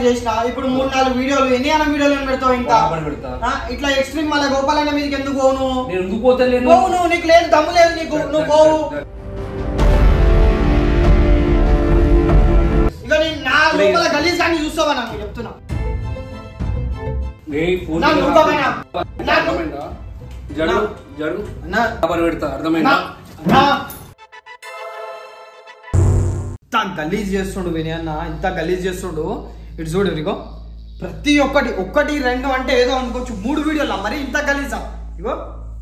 వీడియోలు చేసిన ఇప్పుడు మూడు నాలుగు వీడియోలు ఎన్ని అన్న వీడియోలు పెడతావు ఇంకా బరాబర్ పెడతా. ఆ, ఇట్లా ఎక్స్ట్రీమ్ మళ్ళీ గోపాలన్న మీదకి ఎందుకు పోవు నువ్వు నేను ఎందుకు పోతలేను పోవు నువ్వు నీకు లేదు దమ్ము లేదు నీకు నువ్వు పోవు ఇక నేను నా లోపల గలీజ్ కానీ చూస్తావా నాకు చెప్తున్నా ఏయ్, ఫోన్ నా చేయరా. నువ్వుకోమన్నా. నా నువ్వు- అర్థమైందా? జడు నా- జడు అన్నా బరాబర్ పెడతా అర్థమైందా నా- నా- ఇంత గలీజ్ చేస్తుండు విని అన్న ఇంత గలీజ్ చేస్తుండు ఇటు చూడు ఇదిగో ప్రతి ఒక్కటి ఒక్కటి రెండు అంటే ఏదో అనుకోవచ్చు మూడు వీడియోలు మరి ఇంత గలీజా ఇగో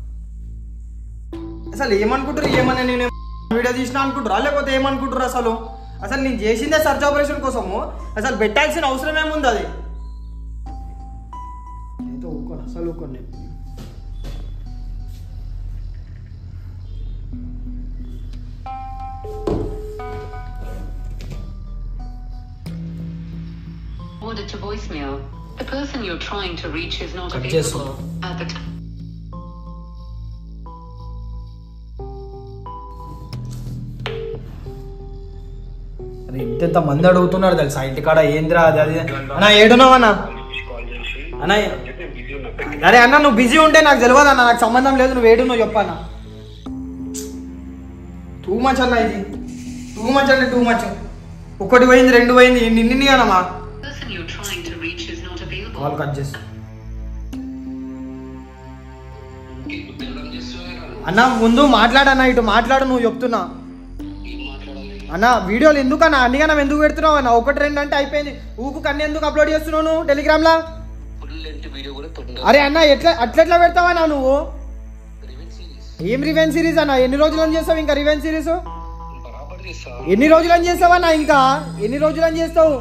అసలు ఏమనుకుంటారు ఏమన్నా నేను వీడియో తీసినా అనుకుంటారా లేకపోతే ఏమనుకుంటారు అసలు అసలు నేను చేసిందే సర్చ్ ఆపరేషన్ కోసము అసలు పెట్టాల్సిన అవసరం ఏముంది అది ఏదో ఊకోను అసలు ఊకోను నేను Order to voicemail. The person you're trying to reach is not Cut available చేస్తున్నా. at the time. అరే ఇంత మంది అడుగుతున్నారు తెలుసా ఇంటికాడ ఏంద్రా అది అది అన్న ఏడున్నావన్నా అన్న అరే అన్న నువ్వు బిజీ ఉంటే నాకు తెలియదు అన్న నాకు సంబంధం లేదు నువ్వు ఏడున్నావు చెప్పన్న టూ మచ్ అన్న ఇది టూ మచ్ అంటే టూ మచ్ ఒకటి పోయింది రెండు పోయింది నిన్ని అన్నమా The person you're trying to reach is not available. Call cut చేసి అన్న ముందు మాట్లాడన్నా ఇటు మాట్లాడు నువ్వు చెప్తున్నా అన్న వీడియోలు ఎందుకన్నా అన్నిగా ఎందుకు పెడుతున్నావు అన్న ఒకటి రెండు అంటే అయిపోయింది ఊకు కన్నీ ఎందుకు అప్లోడ్ చేస్తున్నావు నువ్వు టెలిగ్రామ్ లా అరే అన్న ఎట్లా అట్లెట్లా పెడతావా నువ్వు ఏం రివెన్ సిరీస్ అన్న ఎన్ని రోజులని చేస్తావు ఇంకా రివెన్ సిరీస్ ఎన్ని రోజులని చేస్తావా ఇంకా ఎన్ని రోజులని చేస్తావు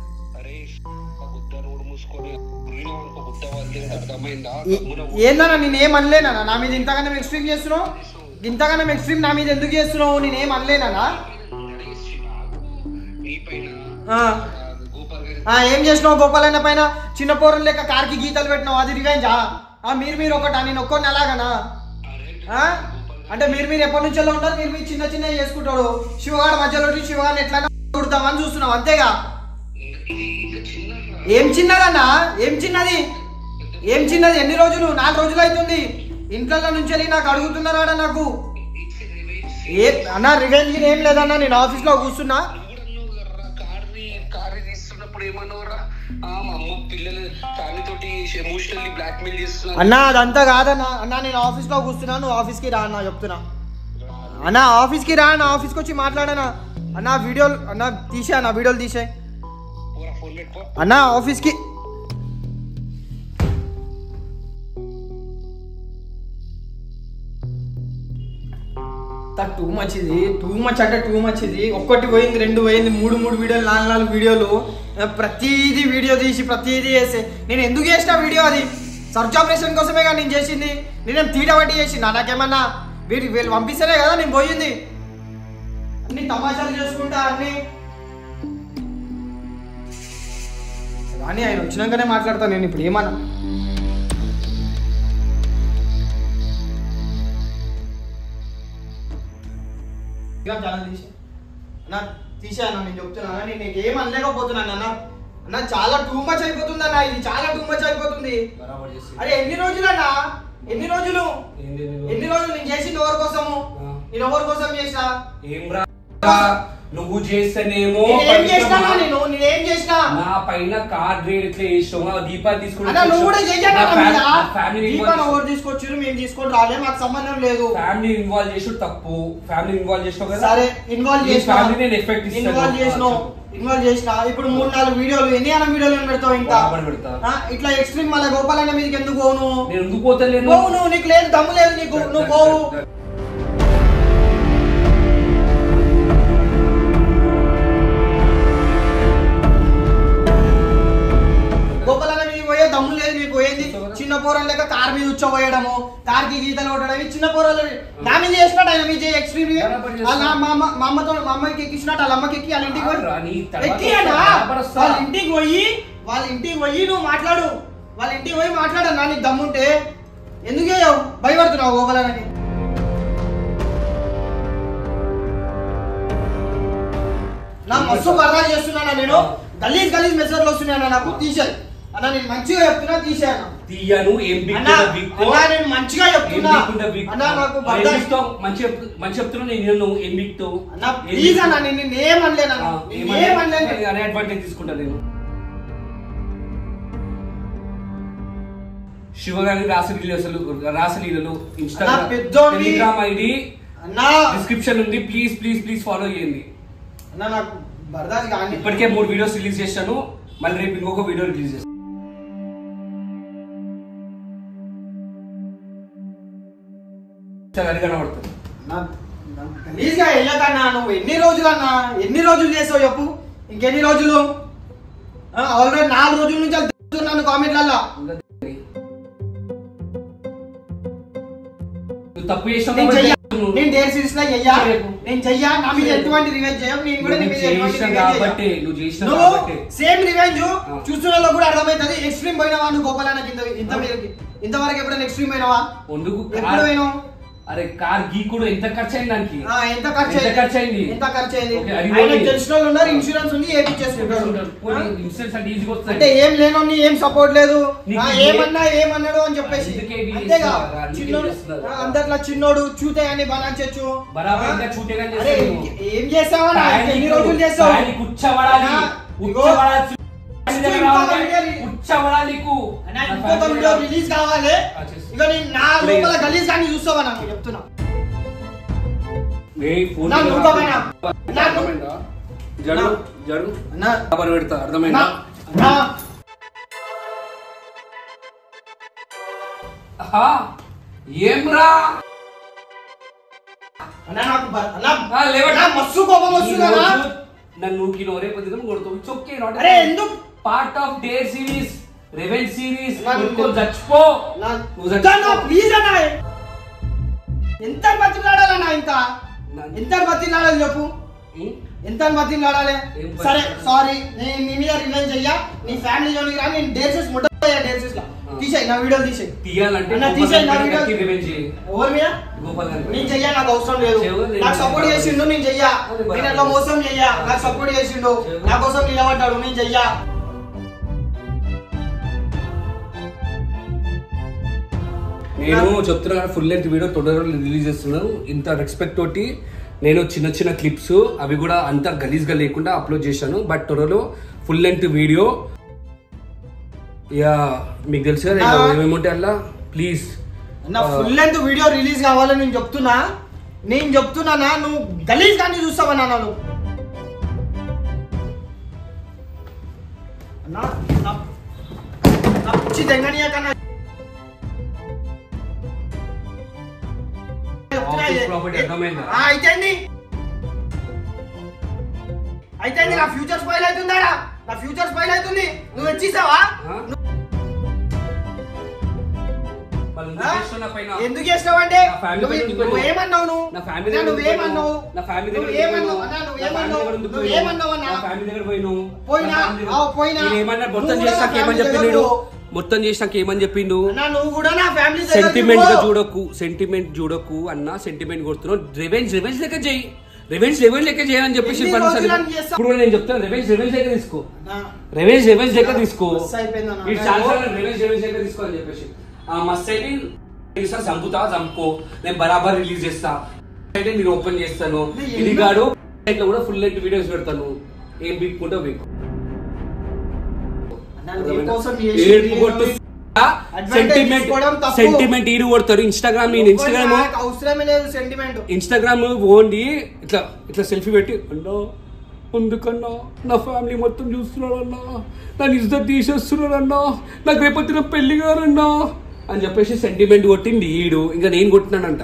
ఏ- ఏందన్నా నేను ఏం అనలేనా నా మీద ఇంతగానం ఎక్స్ట్రీమ్ చేస్తున్నావు ఇంతగానం ఎక్స్ట్రీమ్ నా మీద ఎందుకు చేస్తున్నావు నేను ఏం అనలేనా ఆ. ఆ, ఏం చేసినావు గోపాలన్న పైన చిన్న పోరం లెక్క కార్కి గీతలు పెట్టినావు అది రివెంజా ఆ మీరు మీరు ఒకటా నేను ఒక్కడిని అలాగనా ఆ? అంటే మీరు మీరు ఎప్పటి నుంచో ఉంటారు మీరు మీరు చిన్న చిన్న చేసుకుంటాడు శివగాడు మధ్యలో వచ్చి శివగాడిని ఎట్లా కుడతామని చూస్తున్నావు అంతేగా ఏం చిన్నదన్నా ఏం చిన్నది ఏం చిన్నది ఎన్ని రోజులు నాలుగు రోజులు అవుతుంది ఇంట్లో నుంచి వెళ్ళి నాకు అడుగుతున్నారాడ నాకు ఏ అన్న రివెంజ్ ఏం లేదన్నా నేను ఆఫీస్లో కూర్చున్నా కారు తీస్తున్నప్పుడు ఏమన్నావురా ఆ, మా అమ్మ పిల్లలు ఫ్యామిలీ తోటి ఎమోషనల్లీ బ్లాక్ మెయిల్ చేస్తున్నారు అన్న అదంతా కాదన్నా అన్న నేను ఆఫీస్లో కూర్చున్నా నువ్వు ఆఫీస్కి రా అన్న చెప్తున్నా అన్న ఆఫీస్కి రా అన్న ఆఫీస్కి వచ్చి మాట్లాడనా అన్న వీడియోలు అన్న తీసే అన్న వీడియోలు తీసే పోరా ఫోన్ పెట్టుకో అన్న ఆఫీస్కి టూ మచ్ ఇది టూ మచ్ అంటే టూ మచ్ ఇది ఒక్కటి పోయింది రెండు పోయింది మూడు మూడు వీడియోలు నాలుగు నాలుగు వీడియోలు ఆ, ప్రతిదీ వీడియో తీసి ప్రతిదీ చేసి నేను ఎందుకు చేసిన వీడియో అది సర్చ్ ఆపరేషన్ కోసమే కదా నేను చేసింది నేనేం తీట బట్టి చేసిన నాకేమన్నా వీళ్ళు వీళ్ళు పంపిస్తేనే కదా నేను పోయింది అన్ని తమాషాలు చేసుకుంటా అన్ని కానీ ఆయన వచ్చినాకనే మాట్లాడతాను నేను ఇప్పుడు ఏమన్నా ఇక చాలా తీసే అన్న తీసాను నేను చెప్తున్నాను నేను నీకు ఏం అనలేకపోతున్నాను అన్న అన్న చాలా టూ మచ్ అయిపోతుంది అన్న ఇది చాలా టూ మచ్ అయిపోతుంది బరాబర్ చేసి అరే ఎన్ని రోజులు అన్న ఎన్ని రోజులు ఏంది ఇది? ఎన్ని రోజులు నేను చేసింది ఎవరి కోసము ఆ. నేను ఎవరి కోసం చేసిన ఏం రా నువ్వు చేస్తేనేమో నేను ఏం చేసినా పరిశ్రమ- నేను నేను ఏం చేసినా నా పైన కార్ గ్రేడ్ ఇట్లా చేసాము ఆ దీపాలు తీసుకుని అన్న నువ్వు కూడా చెయ్యన్నా నా నా మీద. ఫ్యా- నా ఫ్యామిలీ దీపాన్ని ఎవరు తీసుకొచ్చారు మేము తీసుకొని రాలే మాకు సంబంధం లేదు ఫ్యామిలీ ఇన్వాల్వ్ చేసి తప్పు ఫ్యామిలీ ఇన్వాల్వ్ చేసినావు కదా సరే ఇన్వాల్వ్ ఈ చేసిన ఫ్యామిలీ నేను ఎఫెక్ట్ ఇస్తాను ఇన్వాల్వ్ చేసినావు ఇన్వాల్వ్ చేసిన ఇప్పుడు మూడు నాలుగు వీడియోలు ఎన్ని అన్న వీడియోలు పెడతావు ఇంకా బరాబర్ పెడతా. ఆ, ఇట్లా ఎక్స్ట్రీమ్ మళ్ళీ గోపాలన్న మీదకి ఎందుకు పోవు నువ్వు నేను ఎందుకు పోతలేను పోవు నువ్వు నీకు లేదు దమ్ము లేదు నీకు నువ్వు పోవు గోపాలన్న మీదకి పోయే దమ్ము లేదు నీకు పోయింది చిన్న పోరలు లెక్క కార్ మీద ఉచ్చబోయడము కార్ కి గీతలు కొట్టడం ఈ చిన్న పోరలు నా మీద చేసినట్టు ఆయన మీద ఎక్స్ట్రీమ్ బరాబర్ చేస్తా. మా అమ్మ మా అమ్మతో మా అమ్మకి ఎక్కించినట్టు వాళ్ళ అమ్మకి ఎక్కి వాళ్ళ ఇంటికి రా, నీ పోయి తర్వాత ఎక్కియనా? బరాబర్ వస్తా. వాళ్ళ ఇంటికి పోయి వాళ్ళ ఇంటికి పోయి నువ్వు మాట్లాడు వాళ్ళ ఇంటికి పోయి మాట్లాడన్నా నీకు దమ్ముంటే ఎందుకు చేయవు భయపడుతున్నావు గోపాలన్నకి నా మస్తు బర్దాలు చేస్తున్నానా నేను గలీజ్ గలీజ్ మెసేజ్లు వస్తున్నాయన్నా నాకు తీసేయి అన్న నేను మంచిగా చెప్తున్నా తీసేయన్న తీయను ఏం అన్నా, బిక్కు అన్నా, నేను మంచిగా చెప్తున్నా అన్నా నాకు బర్దాలు మంచి మంచి చెప్తున్నా నేను నువ్వు ఏం బిక్తావు అన్న ప్లీజ్ అన్న నేను నిన్ను ఏమనలేనా ఏమనలేను అనే అడ్వాంటేజ్ తీసుకుంటా నేను శివగారి రాసలీలు అసలు రాసలీలలు ఇన్స్టాగ్రామ్ అన్నా, పెద్దోడివి. టెలిగ్రామ్ ఐడి అన్నా డిస్క్రిప్షన్ ఉంది ప్లీజ్ ప్లీజ్ ప్లీజ్ ఫాలో చేయండి అన్న నాకు బర్దాలు కానీ ఇప్పటికే మూడు వీడియోస్ రిలీజ్ చేశాను మళ్ళీ రేపు ఇంకొక వీడియో రిలీజ్ చేస్తాను చాలా కనబడుతుంది గలీజ్ గా వెళ్ళకన్నా నువ్వు ఎన్ని రోజులు అన్నా ఎన్ని రోజులు చేసావు చెప్పు ఇంకెన్ని రోజులు ఆల్రెడీ నాలుగు రోజుల నుంచి అది తిడుతున్నాను కామెంట్లలో నువ్వు తప్పు చేసావు నేను చెయ్య కాబట్టి నేను డేర్ సిరీస్ లో చెయ్యా రేపు. నేను చెయ్యా నా మీద ఎటువంటి రివెంజ్ చేయవు నేను కూడా నీ మీద నువ్వు ఎటువంటి చేసినావు revenge కాబట్టి, చెయ్య. నువ్వు చేసినావు నువ్వు కాబట్టి. సేమ్ రివెంజ్ ఆ. చూస్తున్న వాళ్ళకి కూడా అర్థమవుతుంది ఎక్స్ట్రీమ్ పోయినవా నువ్వు గోపాలన్న కింద ఇంత మీదకి ఇంతవరకు ఎప్పుడైనా ఎక్స్ట్రీమ్ పోయినవా ఎందుకు ఎప్పుడు కార్- పోయినావు అరే కార్ గీకుడు ఎంత ఖర్చు అయింది దానికి ఆ, ఎంత ఖర్చు ఎంత అయింది ఖర్చు అయింది? ఎంత ఖర్చు అయింది ఓకే, అది ఆయన పోనీ. తెలిసిన వాళ్ళు ఉన్నారు ఇన్సూరెన్స్ ఉంది ఏపించేసుకుంటారు పోనీ, ఆ? ఇన్సూరెన్స్ అంటే ఈజీగా వస్తుంది అంటే ఏం లేనోని ఏం సపోర్ట్ లేదు నీకు ఆ, ఏ- ఏమన్నా ఏమన్నాడు అని చెప్పేసి అందుకే ఇది అంతేగా చేస్తున్నారు, అందుకే చిన్నోడు చేస్తున్నారు. ఆ, అందట్లా చిన్నోడు చూతే అని బనాచచ్చు బరాబర్ ఇంకా చూటేగా అరే చేస్తాను. ఏం చేసావా నా? ఎన్ని రోజులు చేస్తావు దాన్ని కూర్చోబడాలి అన్నా, ఇగో, కూర్చోబడాలి దాని దగ్గర ఇంకో రావాలి. వీడియో రి- కూర్చోబడాలి నీకు అన్నా, నా ఇంకొక ఫ్యామిలీ వీడియో రావాలి. రిలీజ్ కావాలి ఆ, చేస్తా. ఇక నేను నా ఇప్పుడే లోపల చేస్తా. గలీజ్ కానీ చూస్తావా నాకు చెప్తున్నా ఏయ్, ఫోన్ నా దగ్గర నువ్వు రావాలి. బాగా నా- అర్థమైందా? జరుగు నా- జరుగు అన్నా కబర్ పెడతా అర్థమైందా అన్నా, అన్నా, ఆహా, ఏంరా అన్నా నాకు బ- అన్నా, ఆ, లేవండి. అన్నా, మస్తు కోపం వస్తుందా ఈరోజు నన్ను కిలో రేపు దినం కొడుతావు చొక్కే అరే ఎందుకు పార్ట్ ఆఫ్ డేర్ సిరీస్ రెవెన్ సిరీస్ నా- కొనుక్కో చచ్చిపో నా- నువ్వు అన్నా, చచ్చిపో ప్లీజ్ అన్నా ఎంత బతిలాడాలన్నా ఇంత నా- ఎంత బతిలాడాలి చెప్పు ఉం? ఎంత బతిలాడాలి ఏం బతిలాడాలి? సరే సారీ నేను నీ మీద రివెంజ్ అయ్యా నీ ఫ్యామిలీ జోలికి రా నేను డేసెస్ ముట్టయ్యా డేసెస్ లో తీసేయి నా వీడియోలు తీసేయి తీయాలంటే అన్న, గోపాల్ తీసేయ్ నా గారికి వీడియో. కత్తి revenge చేయి. ఎవరి మీద గోపాల్ గారికి. నేను చెయ్యా నాకు అవసరం లేదు చెయ్యవు, నేను నాకు సపోర్ట్ బరాబర్ చేసిండు నేను చెయ్యా అది బరాబర్. నేను అట్లా మోసం చెయ్యా నాకు సపోర్ట్ చేసిండు చెయ్యవు. నా కోసం నిలబడ్డాడు నేను చెయ్యా నేను చెప్తున్నా ఫుల్ లెంత్ వీడియో తొందరగా రిలీజ్ చేస్తున్నాను ఇంత రెస్పెక్ట్ తోటి నేను చిన్న చిన్న క్లిప్స్ అవి కూడా అంత గలీజ్గా లేకుండా అప్లోడ్ చేశాను బట్ త్వరలో ఫుల్ లెంత్ వీడియో యా మీకు తెలుసు కదా ఇలా నా- ఏమేముంటాయి అలా ప్లీజ్ నా ఫుల్ లెంత్ వీడియో రిలీజ్ కావాలని నేను చెప్తున్నా నేను చెప్తున్నానా నువ్వు గలీజ్ కానీ చూస్తావా నాన్న నువ్వు అన్నా, నా- నా పిచ్చి దెంగనీయ కన్నా చెప్తున్నా Office ఇది. property అర్థమైందా? ఆ, అయితే ఏంది? అయితే ఏంది? నా ఫ్యూచర్ స్పైల్ అవుతుందా నా ఫ్యూచర్ స్పైల్ అవుతుంది నువ్వు వచ్చేసావా ఆ? వాళ్ళు ఆ? ఎందుకు చేస్తున్నా పైన? ఎందుకు చేస్తావంటే నా family నువ్వు దగ్గర ఎందుకు నువ్వేమన్నావు నువ్వు నా family అన్నా, దగ్గర నువ్వేమన్నావు ఎందుకు నా family దగ్గర నువ్వేమన్నావు ఎందుకు అన్నా, నా నువ్వేమన్నావు family దగ్గర ఎందుకు నువ్వేమన్నావు అన్నా నా family దగ్గర పోయినావు. పోయినా? నా family దగ్గర- ఆ, పోయినా. నేను ఏమన్నా మొత్తం నువ్వు కూడా చేసినాక నా ఏమని family చెప్పిండు దగ్గర వీడు? మొత్తం చేసినాక ఏమని చెప్పిండు అన్నా నువ్వు కూడా నా ఫ్యామిలీ దగ్గరికి సెంటిమెంట్ గా పో. చూడకు సెంటిమెంట్ చూడకు అన్న సెంటిమెంట్ కొడుతున్నావు రివెంజ్ రివెంజ్ లెక్క చేయి రివెంజ్ రివెంజ్ లెక్క చేయాలని చెప్పేసి ఎన్ని పని రోజులు సరే. అని చేస్తావు? ఇప్పుడు కూడా నేను చెప్తాను రివెంజ్ రివెంజ్ లెక్క తీసుకో అన్నా, రివెంజ్ రివెంజ్ లెక్క తీసుకో బస్ అయిపోయిందన్న. ఈ చాలా రివెంజ్ రివెంజ్ లెక్క తీసుకో అని చెప్పేసి ఆ మస్త్ అయితే ఈసారి చంపుతా చంపుకో నేను బరాబర్ రిలీజ్ చేస్తా అయితే నేను ఓపెన్ చేస్తాను నేను ఇది ఎందుకు- గాడు ఇట్లా కూడా ఫుల్ లెంత్ వీడియోస్ పెడతాను ఏం బిక్కుంటా బిక్కు అన్నా, నీకోసం చేసి ఏడుపు కొట్టు Advantage సెంటిమెంట్ తీసుకోవడం తప్పు. సెంటిమెంట్ ఈడు కొడతారు ఇన్స్టాగ్రామ్ నేను ఇన్స్టాగ్రామ్ నాకు అవసరమే లేదు సెంటిమెంట్ ఇన్స్టాగ్రామ్ ఓన్లీ ఇట్లా ఇట్లా సెల్ఫీ పెట్టి అన్నా ఎందుకన్నా నా ఫ్యామిలీ మొత్తం చూస్తున్నాడు అన్నా నన్ను ఇజ్జత్ తీసేస్తున్నాడు అన్నా నాకు రేపొద్దున పెళ్లి గారన్నా అని చెప్పేసి సెంటిమెంట్ కొట్టింది ఈడు ఇంకా నేను కొట్టినానంట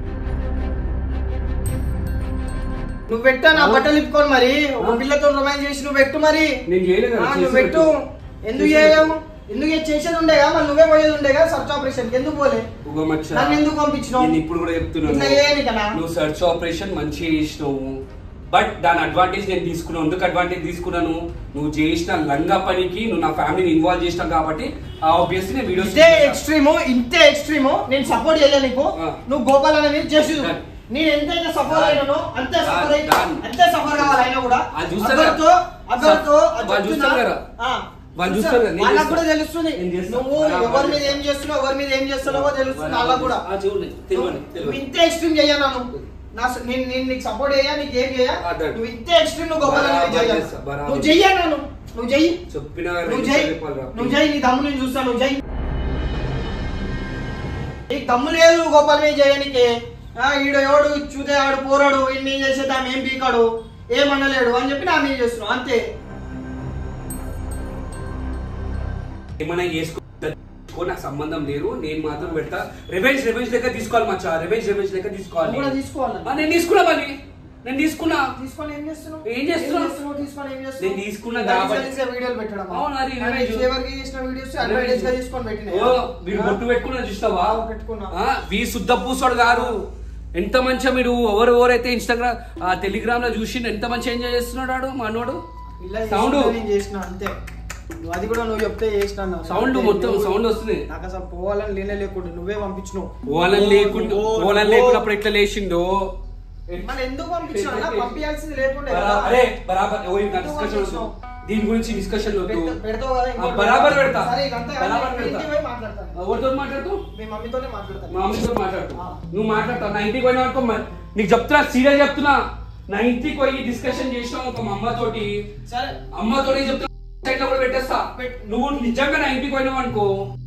నువ్వు పెట్టా నా బట్టలు ఇప్పుకొని మరి ఒక పిల్లతో రొమాన్స్ చేసి నువ్వు పెట్టు మరి నేను చేయలేదు ఆ, కదా, నువ్వు చేసి పెట్టు పెట్టు. ఎందుకు చేయవు ఎందుకు ఇది చేసేది ఉండేగా మరి నువ్వే పోయేది ఉండేగా సర్చ్ ఆపరేషన్ ఎందుకు పోలే ఉగమచ్చ. నన్ను ఎందుకు పంపించినావు నేను ఇప్పుడు కూడా చెప్తున్నాను ఇట్లా చేయని కదా నువ్వు సర్చ్ ఆపరేషన్ మంచిగా చేసినావు బట్ దాని అడ్వాంటేజ్ నేను తీసుకున్నాను ఎందుకు అడ్వాంటేజ్ తీసుకున్నాను నువ్వు చేసిన లంగా పనికి నువ్వు నా ఫ్యామిలీని ఇన్వాల్వ్ చేసినావు కాబట్టి ఆబ్వియస్లీ నేను వీడియోస్ ఇదే ఎక్స్ట్రీమ్ ఇంతే ఎక్స్ట్రీమ్ నేను సపోర్ట్ చేయలే నీకు ఆ. నువ్వు గోపాల్ అనేది చేసి నేను ఎంతైతే సఫర్ అయినానో అంతే సఫర్ అయి Done. అంతే సఫర్ కావాలి అయినా కూడా అది చూస్తారు కదా. అక్కడితో అక్కడితో అది వాళ్ళు చెప్తున్నా. చూస్తారు కదా. ఆ, వాళ్ళు చూస్తారు. చూస్తారు కదా, నేను వాళ్ళకు కూడా చేస్తా. తెలుస్తుంది నేను చేస్తా. నువ్వు బరాబర్ ఎవరి మీద చేస్తా. ఏం చేస్తున్నావు ఎవరి మీద ఏం చేస్తున్నావో తెలుస్తుంది వాళ్ళకు కూడా ఆ, చూడండి తెలియండి నువ్వు తెలియండి ఇంతే ఎక్స్ట్రీమ్ చెయ్యా నువ్వు నా స- నేను నేను నీకు సపోర్ట్ చేయా నీకు ఏం చేయా ఆ, done. నువ్వు ఇంతే ఎక్స్ట్రీమ్ నువ్వు గొప్ప బరాబర్ చెయ్యా చేస్తా, బరాబర్. నువ్వు చెయ్యా నన్ను నువ్వు చెయ్యి చెప్పిన నువ్వు చెయ్యి నువ్వు చెయ్యి నీ దమ్ము నేను చూస్తాను నువ్వు చెయ్యి నీకు దమ్ము లేదు గోపాల్ మీద చేయడానికి ఆ, ఈడు ఎవడు చూతే ఆడు పోరాడు ఈయన ఏం చేసేది ఆమె ఏం పీకాడు ఏమనలేడు అని చెప్పి నా మీద చేస్తున్నావు అంతే ఏమైనా చేసుకో నాకు సంబంధం లేదు నేను మాత్రం పెడతా రివెంజ్ రివెంజ్ లెక్క తీసుకోవాలి మచ్చా రివెంజ్ రివెంజ్ లెక్క తీసుకోవాలి నువ్వు కూడా తీసుకోవాలి ఆ, నేను తీసుకున్నా మరి నేను తీసుకున్నా తీసుకొని ఏం చేస్తున్నావు ఏం చేస్తున్నావు? తీసుకొని ఏం చేస్తున్నావు నేను తీసుకున్న గలీజ్ కాబట్టి- గలీజ్గా వీడియోలు పెట్టడం అవును, అది ఆ, revenge. నేను ఎవరికి చేసిన వీడియోస్ అడ్వర్టైజ్ గా తీసుకొని పెట్టినా ఓ మీరు బొట్టు పెట్టుకున్నా చూసినావా ఆ, పెట్టుకున్నా. ఆ, వీ శుద్ధ పూసోడు గారు ఎంత మంచిగా మీరు ఎవరు ఎవరైతే ఇన్స్టాగ్రామ్ టెలిగ్రామ్ లో చూసి ఎంత మంచిగా ఎంజాయ్ చేస్తున్నాడు ఆడు మనోడు ఇలా సౌండ్ చేసిన నేను చేసిన అంతే నువ్వు అది కూడా నువ్వు చెప్తే చేసిన సౌండ్ మొత్తం సౌండ్ వస్తుంది నాకు అసలు పోవాలని లేనే లేకుండా నువ్వే పంపించినావు ఓలని లేకుండా ఓ, ఓలని ఓ. లేకున్నప్పుడు ఎట్లా లేచిండో మళ్ళీ ఎందుకు పంపించినావు అన్న? పంపించాల్సింది లేకుండే బరా- కదా. అరే బరాబర్ ఓ ఇంకా ఎందుకు డిస్కషన్ పంపించినావు? దీని గురించి డిస్కషన్ వద్దు పెడతా- పెడతావు కదా ఇంకోటి ఆ, బరాబర్ పెడతా. సరే ఇదంతా కాదు, బరాబర్ నేను పెడతా. ఇంటికి పోయి మాట్లాడతాను ఎవరితో మాట్లాడుతూ మీ మమ్మీతోనే మాట్లాడతాను మా అమ్మతో మాట్లాడు ఆ. నువ్వు మాట్లాడతావు నా ఇంటికి పోయినా అనుకో మరి నీకు చెప్తున్నా సీరియల్ చెప్తున్నా నా ఇంటికి పోయి డిస్కషన్ చేసినావు ఒక మా అమ్మతోటి సరే అమ్మతోటి చెప్తున్నా సైడ్ లో కూడా పెట్టేస్తా పెట్టు. నువ్వు నిజంగా నా ఇంటికి పోయినావు అనుకో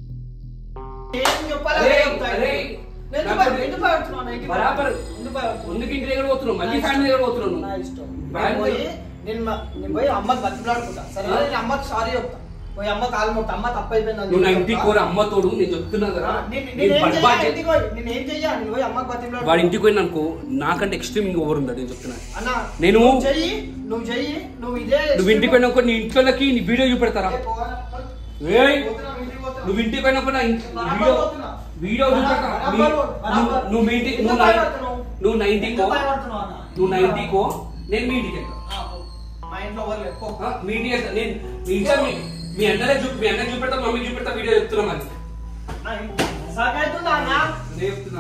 ఏం చెప్పాలో అరే, అదే చెప్తా. అరే, నేను ఎందుకు నాకు భయ- ఎందుకు భయపడుతున్నావు నా ఇంటికి? బరాబర్. ఎందుకు భయపడుతున్నావు? ముందుకు ఇంటి దగ్గర పోతున్నావు మళ్ళీ నా ఫ్యామిలీ దగ్గర ఇష్టం. పోతున్నావు నా నువ్వు. ఇష్టం. బాగా నేను పోయి నేను మా- నేను పోయి అమ్మకి బతిమలాడుకుంటా సరే ఆ. నేను అమ్మకి సారీ చెప్తా పోయి అమ్మ కాలు మొట్ట అమ్మ తప్పైపోయింది అని నువ్వు నా చెప్పి ఇంటికి చెప్తా. కోర అమ్మతోడు నేను చెప్తున్నా కదా ఆ, నేను- నేను నేనేం బర్బాద్ చెయ్యాలి? చే- ఇంటికి పోయి- నేనేం చెయ్యాలి? నేను పోయి అమ్మకి బతిమలాడుకుంటా. వాడి ఇంటికి పోయిన అనుకో నాకంటే ఎక్స్ట్రీమ్ ఓవర్ ఉందా నేను చెప్తున్నా అన్న నేను- నువ్వు చెయ్యి నువ్వు చెయ్యి నువ్వు ఇదే నువ్వు ఇంటికి పోయినాకో నీ ఇంట్లోకి నీ వీడియో చూపెడతారా ఏ పోవాలా? ఏయ్ పోతున్నా, ఇంటికి పోతున్నా. నువ్వు ఇంటికి పోయినప్పుడు నా ఇంటి- బరాబర్ వీడియో పోతున్నా. వీడియో చూపెడతా బరాబర్ నీ- పోతున్నా. నువ్వు- బరాబర్. నువ్వు మీ ఇంటికి ఎందుకు నువ్వు నా- భయపడుతున్నావు? నువ్వు నా ఇంటికి ఎందుకు పో భయపడుతున్నావు అన్న? నువ్వు నా ఇంటికి పో నేను మీ ఇంటికి వెళ్తా ఆ, పో. మా ఇంట్లో ఎవరు లేరు. పో. ఆ, మీ ఇంటికి వెళ్తా నేను మీ ఇంట్లో మీ మీ అన్నలే చూ మీ అన్నకి చూపెడతా మమ్మీకి చూపెడతా వీడియో చెప్తున్నా మరి నా ఇంట్లో- సాకైతుందా అన్న? నేను చెప్తున్నా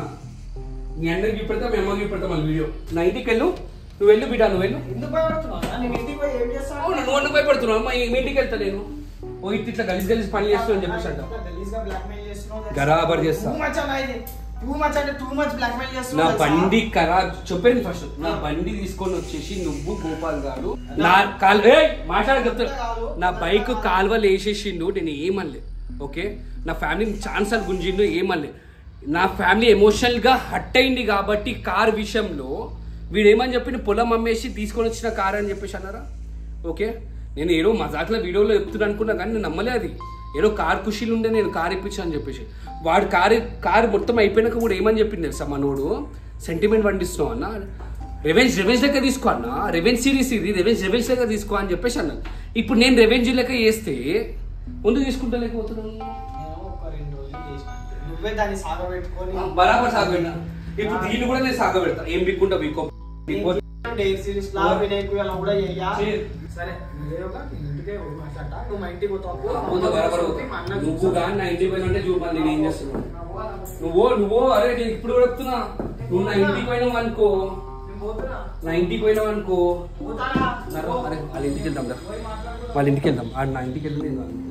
మీ అన్నకి చూపెడతా మీ అమ్మకి చూపెడతా మళ్ళీ వీడియో నా ఇంటికి వెళ్ళు నువ్వు వెళ్ళు బిడ్డ నువ్వు వెళ్ళు ఎందుకు భయపడుతున్నావు అన్న? నేను ఇంటికి పోయి ఏం చేస్తాను? అవును నువ్వు అన్న భయపడుతున్నావు అమ్మా మీ ఇంటికి వెళ్తా నేను ఓ ఇట్లా ఇట్లా గలీజ్ గలీజ్ పని చేస్తావు అని చెప్పేసి అంటావు గలీజ్గా blackmail చేస్తున్నావు తెలుసా? బరాబర్ చేస్తా. Too much అన్న ఇది. Too much అంటే too much blackmail నా చేస్తున్నావు తెలుసా? బండి ఖరాబ్ చెప్పాను ఫస్ట్ నా బండి తీసుకొని వచ్చేసి నువ్వు గోపాల్ గారు నా కాల్ మాట్లాడ చెప్తాను నా బైక్ కాల్వలు వేసేసిండు నేను ఏమనలే ఓకే నా ఫ్యామిలీని ఛాన్సర్ గుంజిండు ఏమనలే నా ఫ్యామిలీ ఎమోషనల్ గా హట్ అయింది కాబట్టి కార్ విషయంలో వీడు ఏమని చెప్పి పొలం అమ్మేసి తీసుకొని వచ్చిన కార్ అని చెప్పేసి అన్నారా ఓకే నేను ఏదో మజాక్ల వీడియోలో చెప్తున్నా అనుకున్నా కానీ నేను నమ్మలే అది ఏదో కార్ కుషీలు ఉండే నేను కార్ ఇప్పించా అని చెప్పేసి వాడు కార్ కార్ మొత్తం అయిపోయినాక కూడా ఏమని చెప్పింది తెలుసా మనోడు సెంటిమెంట్ పండిస్తున్నావు అన్న రెవెన్స్ రెవెన్స్ లెక్క తీసుకో అన్న రెవెన్స్ సిరీస్ ఇది రెవెన్స్ రెవెన్స్ లెక్క తీసుకో అని చెప్పేసి అన్నాను ఇప్పుడు నేను రెవెన్స్ లెక్క చేస్తే ముందు తీసుకుంటా లేకపోతున్నాను నేను ఒక రెండు రోజులు చేసిన అంతే. నువ్వే దాన్ని సాగబెట్టుకొని బరాబర్ సాగబెట్టినా ఇప్పుడు దీన్ని కూడా నేను సాగబెడతా ఏం బిక్కుంటా బిక్కో బిక్కో డైర్ సిరీస్ లా వినాయకు అలా కూడా చెయ్యా చెయ్. సరే నువ్వే ఒక నేను ఇంటికే పోయి మాట్లాడతా నువ్వు మా ఇంటికి పోతావు పోతా బరాబర్ పోతా. మా అన్న నువ్వు చూస్తాడు. కానీ నా ఇంటికి పోయినంటే చూపాలి నేను ఏం చేస్తున్నాను నువ్వు నువ్వు అరే నేను ఇప్పుడు కూడా చెప్తున్నా నువ్వు నా ఇంటికి పోయినావు అనుకో నేను పోతున్నా. నా ఇంటికి పోయినావు అనుకో పోతానా? సరే, అరే వాళ్ళ ఇంటికి వెళ్దాం రా వాళ్ళ ఇంటికి వెళ్దాం ఆడ నా ఇంటికి వెళ్తే నేను రాను.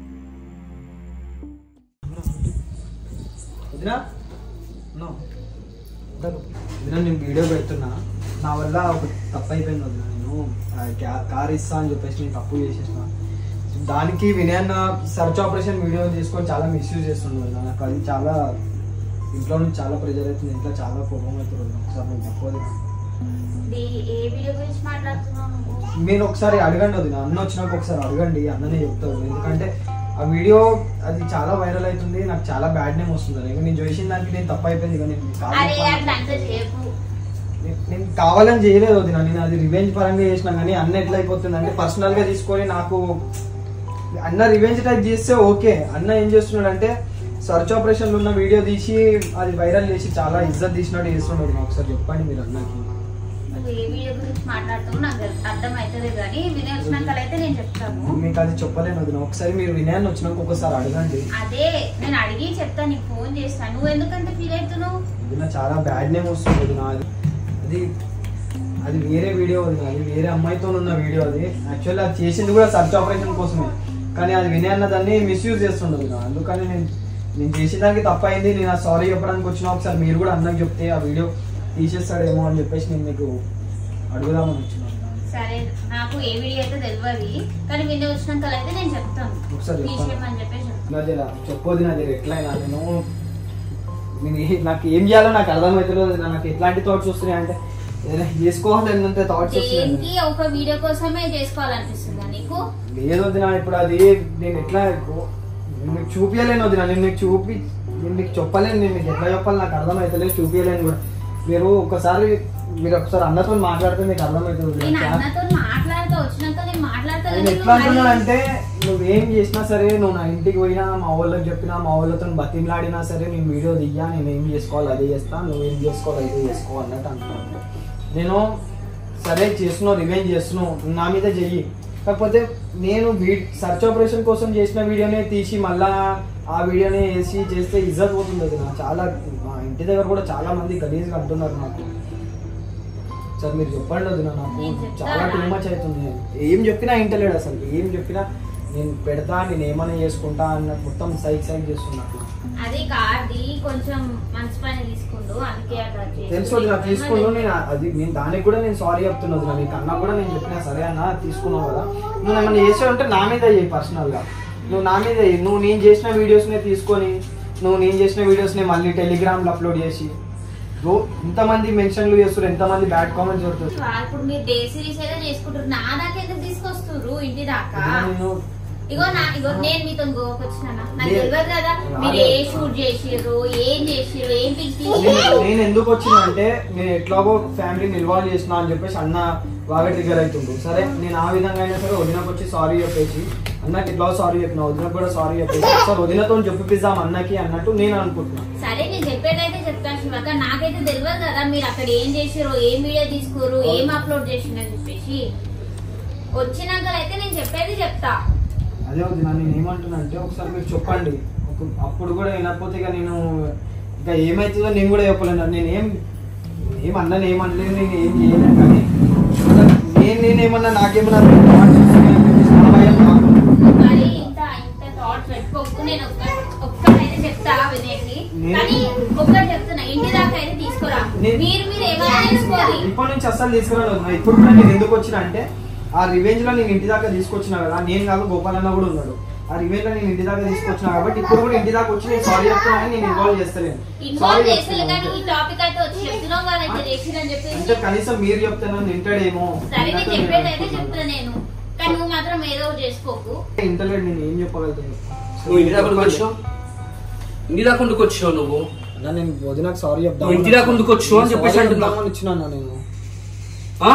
వదినా నో. వదలు. వదినా నేను వీడియో పెడుతున్నా నా వల్ల ఒక తప్పు అయిపోయింది వదిన నేను ఆ, క్యా- కార్ ఇస్తా అని చెప్పేసి నేను తప్పు చేసేసిన దానికి వినయన్న సర్చ్ ఆపరేషన్ వీడియో తీసుకొని చాలా మిస్యూజ్ చేస్తుండే వదినా. నాకు అది చాలా ఇంట్లో నుంచి చాలా ప్రెజర్ అవుతుంది ఇంట్లో చాలా కోపం అవుతుంది వదినా. ఒకసారి నేను తప్పదు ది- ఏ వీడియో గురించి మాట్లాడుతున్నావు నువ్వు మీరు ఒకసారి అడగండి వదిన అన్న వచ్చినాక ఒకసారి అడగండి అన్ననే చెప్తావు ఎందుకంటే ఆ వీడియో అది చాలా వైరల్ అవుతుంది నాకు చాలా బ్యాడ్ నేమ్ వస్తుంది ఇక నేను చేసిన దానికి నేను తప్పు అయిపోయింది ఇక నేను కాదు అరే చెప్పాను. అట్లా అంత చేయకు నేను- నేను కావాలని చేయలేదు వదిన నేను అది రివెంజ్ పరంగా చేసిన కానీ అన్న ఎట్లా అయిపోతుంది అంటే పర్సనల్ గా తీసుకొని నాకు అన్న రివెంజ్ టైప్ చేస్తే ఓకే అన్న ఏం చేస్తున్నాడు అంటే సర్చ్ ఆపరేషన్ లో ఉన్న వీడియో తీసి అది వైరల్ చేసి చాలా ఇజ్జత్ తీసినట్టు చేస్తున్నాడు వదిన. ఒకసారి చెప్పండి మీరు అన్నకి నువ్వు ఏ వీడియో గురించి మాట్లాడుతూ నాకు తెలు- అర్థం అవుతుంది కానీ వినయ్ వచ్చినాక అయితే నేను చెప్తాను మీకు అది చెప్పలేను వదిన ఒకసారి మీరు వినయాన్ని వచ్చినాక ఒకసారి అడగండి అదే నేను అడిగి చెప్తాను నీకు ఫోన్ చేస్తాను నువ్వు ఎందుకంత ఫీల్ అవుతున్నావు వదిన చాలా బ్యాడ్ నేమ్ వస్తుంది వదిన అది అది అది వేరే వీడియో వదిన అది వేరే అమ్మాయితో ఉన్న వీడియో అది యాక్చువల్లీ అది చేసింది కూడా సర్చ్ ఆపరేషన్ కోసమే కానీ అది వినయ్ అన్న దాన్ని మిస్యూజ్ చేస్తుండదు వదిన అందుకని నేను నేను చేసేదానికి తప్పైంది నేను ఆ సారీ చెప్పడానికి వచ్చిన ఒకసారి మీరు కూడా అన్నకు చెప్తే ఆ వీడియో తీసేస్తాడేమో అని చెప్పేసి నేను మీకు అడుగుదామని వచ్చినాను సరే నాకు ఏ వీడియో అయితే తెలియదు కానీ వినయ్ వచ్చినాక అయితే నేను చెప్తాను ఒకసారి చెప్పండి. తీసేయమని చెప్పేసి చెప్తాను. నాది చెప్పొద్దు నాది ఎట్లయినా నేను నేను ఏ- నాకు ఏం చేయాలో నాకు అర్థమవుతలేదు నాకు ఎట్లాంటి థాట్స్ వస్తున్నాయి అంటే ఏదైనా చేసుకోవాలి అన్నంత థాట్స్ దేనికి వస్తున్నాయి ఒక వీడియో కోసమే చేసుకోవాలనిపిస్తుందా నీకు లేదు వదినా ఇప్పుడు అది నేను ఎట్లా నేను మీకు చూపించలేను వదినా నేను మీకు చూపి నేను మీకు చెప్పలేను నేను మీకు ఎట్లా చెప్పాలి నాకు అర్థమవుతలేదు చూపించలేను కూడా మీరు ఒకసారి మీరు ఒకసారి అన్నతో మాట్లాడితే మీకు అర్థమవుతుంది వదినా. నేను అన్నతో మాట్లాడుతూ వచ్చినాక నేను మాట్లాడతా నేను ఎట్లా అంటున్నానంటే నువ్వేం చేసినా సరే నువ్వు నా ఇంటికి పోయినా మా వాళ్ళకి చెప్పినా మా వాళ్ళతో బతిమలాడినా సరే నేను వీడియో దియ్యా నేను ఏం చేసుకోవాలి అదే చేస్తా నువ్వేం చేసుకోవాలి అదే చేసుకో అన్నట్టు అంటున్నాను నేను సరే చేస్తున్నావు రివెంజ్ చేస్తున్నావు నా మీద చెయ్యి కాకపోతే నేను వీ సర్చ్ ఆపరేషన్ కోసం చేసిన వీడియోనే తీసి మళ్ళా ఆ వీడియోనే వేసి చేస్తే ఇజ్జత్ పోతుంది అది నా చాలా మా ఇంటి దగ్గర కూడా చాలా మంది గలీజ్గా అంటున్నారు నాకు సార్ మీరు చెప్పండి వదినా నాకు నేను చెప్తా. చాలా టూ మచ్ అవుతుంది ఏం చెప్పినా ఇంటలేడు అసలు ఏం చెప్పినా నేను పెడతా నేను ఏమైనా చేసుకుంటా అన్నట్టు మొత్తం సైక్ సైక్ చేస్తున్నట్టు అది కాదు కొంచెం మంచి పని తీసుకుండు అందుకే అట్లా చేసి- తెలుసు వదినా తీసుకున్నావు నేను అది నేను దానికి కూడా నేను సారీ చెప్తున్నా వదినా నీకు అన్న కూడా నేను చెప్పినా సరే అన్న తీసుకున్నావు కదా నువ్వు ఏమైనా చేసావు అంటే నా మీద చేయి పర్సనల్గా నువ్వు నా మీద చెయ్యి. నువ్వు నేను చేసిన వీడియోస్నే తీసుకొని నువ్వు నేను చేసిన వీడియోస్ని మళ్ళీ టెలిగ్రామ్లో అప్లోడ్ చేసి రో ఇంతమంది మెన్షన్లు చేస్తారు ఎంతమంది బ్యాడ్ కామెంట్స్ పెడుతుంది వా- ఇప్పుడు మీరు డే సిరీస్ అయితే చేసుకుంటారు నా దాకా ఎందుకు తీసుకొస్తుర్రు ఇంటి దాకా నేను ఇగో నా ఇగో నేను మీతో గోవాకి వచ్చినా నాకు నేను- తెలియదు కదా మీరు ఏ షూట్ చేసిర్రు ఏం చేసిర్రు ఏం పిక్ నేను తీసిర్రు నేను ఎందుకు వచ్చినా అంటే నేను ఎట్లాగో ఫ్యామిలీని ఇన్వాల్వ్ చేసిన అని చెప్పేసి అన్న వాగటి దగ్గర అవుతుండు సరే నేను ఆ విధంగా అయినా సరే వదినకు వచ్చి సారీ చెప్పేసి అన్నకి ఇట్లా సారీ చెప్పిన వదినకు కూడా సారీ చెప్పేసి సార్ వదినతో చెప్పిద్దాం అన్నకి అన్నట్టు నేను అనుకుంటున్నాను సరే నేను చెప్పేదైతే చెప్తాను శివక నాకైతే తెలియదు కదా మీరు అక్కడ ఏం చేసిర్రు ఏం వీడియో తీసుకోరు ఏం అప్లోడ్ చేసిండ్రు అని చెప్పేసి వచ్చినాక అయితే నేను చెప్పేది చెప్తా అదే వదిన నేను ఏమంటున్నా అంటే ఒకసారి మీరు చెప్పండి ఒక- అప్పుడు కూడా వినకపోతే ఇక నేను ఇంకా ఏమవుతుందో నేను కూడా చెప్పలేను నేను ఏం ఏం అన్నాను ఏమనలేదు నేను ఏం చేయలేను కానీ నేను నేనేమన్నా నాకేమన్నా thoughts వస్తున్నాయి అని చెప్పేసి నా భయం నాకు మరి ఇంత ఇంత థాట్స్ పెట్టుకోకు నేను ఒక్క ఒక్కటైతే చెప్తా వినేకి నేను- కానీ ఒక్కటి చెప్తున్నా ఇంటి దాకా అయితే తీసుకురా నేను- మీరు మీరు ఏమైనా తీసుకోవాలి ఇప్పటి నుంచి అస్సలు తీసుకురాను వదిన. ఇప్పుడు కూడా నేను ఎందుకు వచ్చిన అంటే ఆ రివెంజ్ లో నేను ఇంటి దాకా తీసుకొచ్చినా కదా నేను కాదు గోపాల్ అన్న కూడా ఉన్నాడు ఆ రివెంజ్ లో నేను ఇంటి దాకా తీసుకొచ్చినా కాబట్టి ఇప్పుడు కూడా ఇంటి దాకా వచ్చి నేను సారీ చెప్తున్నాను నేను ఇన్వాల్వ్ చేస్తలేను Sorry ఇన్వాల్వ్ చేస్తారు చెప్తున్నాను కానీ అంతే. ఈ టాపిక్ అయితే వచ్చి చెప్తున్నావు కదా ఇట్లా చేసిరని అంటే చెప్పేసి కనీసం మీరు చెప్తాను వింటాడేమో సరే నేను అన్నట్టు చెప్పేది అయితే అనుకుంటున్నాను. చెప్తా నేను కానీ నువ్వు మాత్రం ఏదో ఒకటి చేసుకోకు ఇంటర్నెట్ నేను ఏం చెప్పగలుగుతాను నువ్వు ఇంటి దాకా ఎందుకు వచ్చావు ఇంటి దాకా ఎందుకు వచ్చావు నువ్వు అన్న నేను వదినకు సారీ చెప్తాను నువ్వు ఇంటి దాకా ఎందుకు వచ్చావు అని చెప్పేసి అంటున్నా. వచ్చినా నేను ఆ?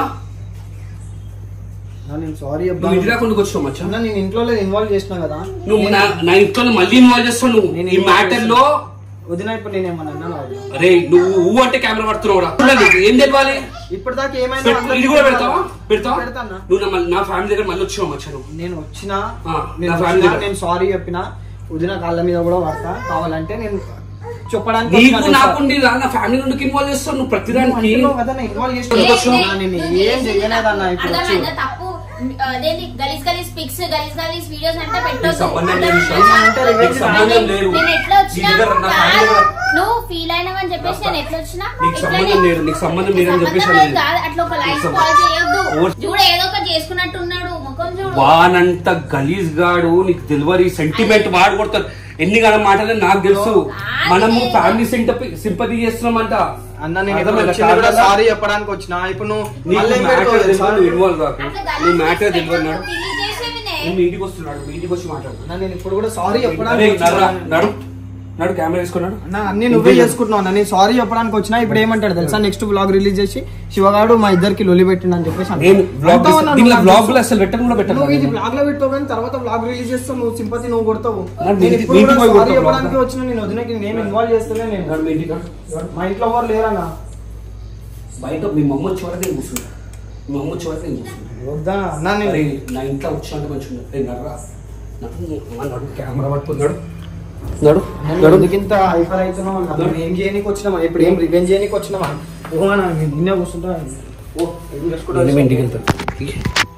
అన్న, నేను సారీ నువ్వు ఇంటి చెప్తాను దాకా ఎందుకు వచ్చావు మచ్చా అన్న నేను ఇంట్లో ఇన్వాల్వ్ చేసిన కదా నువ్వు నా నా ఇంట్లో మళ్ళీ ఇన్వాల్వ్ చేస్తావు నువ్వు నేను ఈ involve మ్యాటర్ లో వదిన ఇప్పుడు నేను ఏమన్నా అన్నాను వదిన? అరే నువ్వు ఊ అంటే కెమెరా పడుతున్నావు రా నీకు ఏం తెలియాలి ఇప్పటిదాకా ఏమైందో పెట్టు, అందరికీ ఇది కూడా పెడతావా పెడతావా పెడతానా? నువ్వు నా- నా ఫ్యామిలీ దగ్గర మళ్ళీ వచ్చావు మచ్చా నువ్వు నేను వచ్చిన ఆ, నేను నా family వచ్చినా, దగ్గర. నేను సారీ చెప్పిన వదిన కాళ్ళ మీద కూడా పడతా కావాలంటే నేను చెప్పడానికి నీకు వచ్చిన నాకుండి రా నా ఫ్యామిలీ నుండి ఇన్వాల్వ్ చేస్తావు నువ్వు నువ్వు ప్రతిదానికి అంటున్నావు కదా, నేను involve చేసిన ఎందుకు కదా, వచ్చావు? నేను నువ్వు ఏం చేసింది చేయలేదన్న ఇప్పుడు వచ్చి. అర్థమైందా? తప్పు అదేంటి గలీజ్ గలీజ్ పిక్స్ గలీజ్ గలీజ్ వీడియోస్ అంటే నీకు పెట్టొద్దు సంబంధం లేదు విషయం. అంటే revenge నీకు సంబంధం లేదు నేను ఎట్లా వచ్చినా నీ దగ్గర నా ఫ్యామిలీ కాదు. దగ్గర- నువ్వు ఫీల్ అయినావని చెప్పేసి నేను ఎట్లా వచ్చినా నీకు ఇట్లనే- సంబంధం లేదు, నీకు సంబంధం లేదని సంబంధం చెప్పేసి లేదు అనేది. కాదు, అట్లా ఒక లైఫ్ నీకు ఫాలో చేయొద్దు ఓ- చూడు ఏదో ఒకటి చేసుకున్నట్టు ఉన్నాడు ముఖం చూడు వానంత గలీజ్ గాడు నీకు తెలియదు సెంటిమెంట్ వాడు కొడతారు ఎన్ని గల మాటలు నాకు తెలుసు మనము ఫ్యామిలీ సింపతి చేస్తున్నామంట అన్న నేను ఇప్పుడు అర్థమైందా? వచ్చింది కూడా కాదా? సారీ చెప్పడానికి వచ్చిన ఇప్పుడు నువ్వు నీకు మళ్ళీ ఏం మ్యాటర్ పెడతావు తెలుసా? తెలియదు నువ్వు ఇన్వాల్వ్ కాకు అట్లా నువ్వు గలీజ్ మ్యాటర్ చేసి తెలియదు నాడు delete చేసేవినే. నేను మీ ఇంటికి వస్తున్నాడు మీ ఇంటికి వచ్చి మాట్లాడు అన్న నేను ఇప్పుడు కూడా సారీ అరే, చెప్పడానికి నడు రా, వచ్చిన. నడు నడు కెమెరా వేసుకున్నాడు అన్న అన్ని నువ్వే చేసుకుంటున్నావు అన్న నేను సారీ చెప్పడానికి వచ్చినా ఇప్పుడు ఏమంటాడు తెలుసా నెక్స్ట్ బ్లాగ్ రిలీజ్ చేసి శివగాడు మా ఇద్దరికి లొలి పెట్టిండు అని చెప్పేసి అంటాడు. నేను బ్లాగ్ అంటావు అన్న, దీనిలో నువ్వు బ్లాగ్ లో అసలు పెట్టను కూడా నువ్వు ఇది పెట్టను బ్లాగ్ లో పెడతావు కానీ తర్వాత బ్లాగ్ రిలీజ్ చేస్తావు నువ్వు సింపతి నువ్వు కొడతావు మరి నేను మీ- ఇప్పుడు మీ కూడా ఇంటికి పోయి సారీ కొడతావు చెప్పడానికి బ్లాగ్ వచ్చిన నేను వదినకి నేను ఇన్వాల్వ్ చేస్తలే నేను నడు మీ ఇంటికి నడు. మా ఇంట్లో ఎవరు లేరన్నా బయట మీ మమ్మ వచ్చే వరకు నేను కూర్చుంటా మా అమ్మ వచ్చే వరకు నేను చూసుకుంటాను వద్దా అన్నా నేను మరి నా ఇంట్లో వచ్చినట్టు మంచిగా ఉండదు ఏ నడరా నడు నడు కెమెరా పట్టుకుని నడు నడు నన్ను ఎందుకు ఇంత హైపర్ అవుతున్నావు అన్న? మనం ఏం చేయనీకి వచ్చినామా ఇప్పుడు ఏం రివెంజ్ చేయనీకి వచ్చినామా ఓ అన్న నేను నిన్నే కూర్చుంటా ఓ ఏం చేసుకుంటా ఇంటికి వెళ్తాను